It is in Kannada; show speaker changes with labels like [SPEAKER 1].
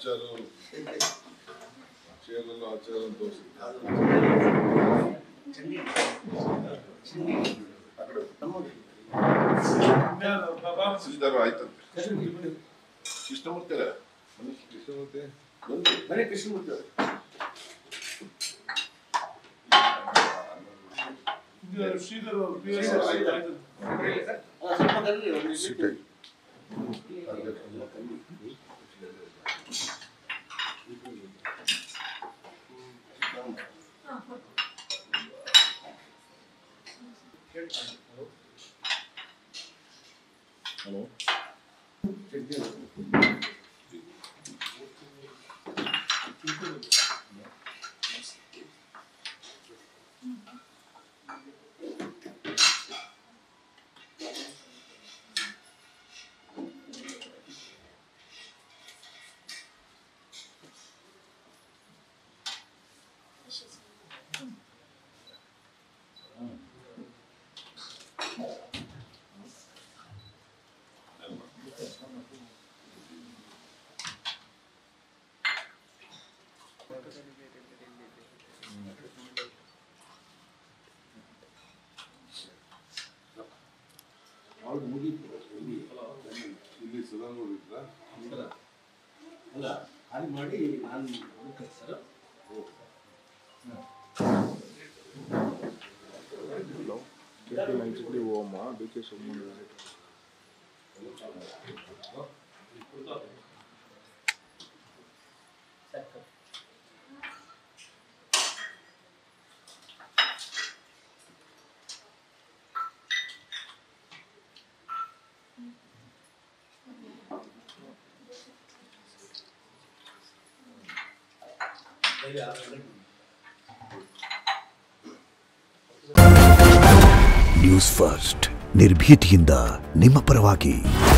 [SPEAKER 1] ಆಚಾರ ಚೇರಲ್ಲೂ ಆಚಾರ ಅಂತ ತೋರಿಸಿದ್ರು ಆ ಕಡೆ ಸಿದ್ಧಾರು ಆಯ್ತಂತೆ ಕೃಷ್ಣಮೂರ್ತಿ ಅಲ್ಲ ಕೃಷ್ಣಮೂರ್ತಿ ಬಂದು
[SPEAKER 2] ಬರೀ ಕೃಷ್ಣಮೂರ್ತಿ ಅವರು.
[SPEAKER 3] ಶ್ರೀಧರ್ ಅವರು PSS ಆಯ್ತು.
[SPEAKER 2] ಆ, ಸ್ವಲ್ಪ ಕರೀರಿ, ಒಂದು ನಿಮಿಷ.
[SPEAKER 1] ಸೀಟಾಗಿ ಹಲೋ
[SPEAKER 2] ಅವ್ರು ಮುಗೀತು ಇಲ್ಲಿ
[SPEAKER 1] ಇಲ್ಲಿ ಸದಾನಗೌಡ ಇದ್ರ
[SPEAKER 2] ಅಲ್ಲ ಖಾಲಿ ಮಾಡಿ ನಾನು ಹುಡುಕ ಸರ್
[SPEAKER 4] ಓಮ D K Shivamogga
[SPEAKER 5] news first ನಿರ್ಭೀತಿಯಿಂದ ನಿಮ್ಮ ಪರವಾಗಿ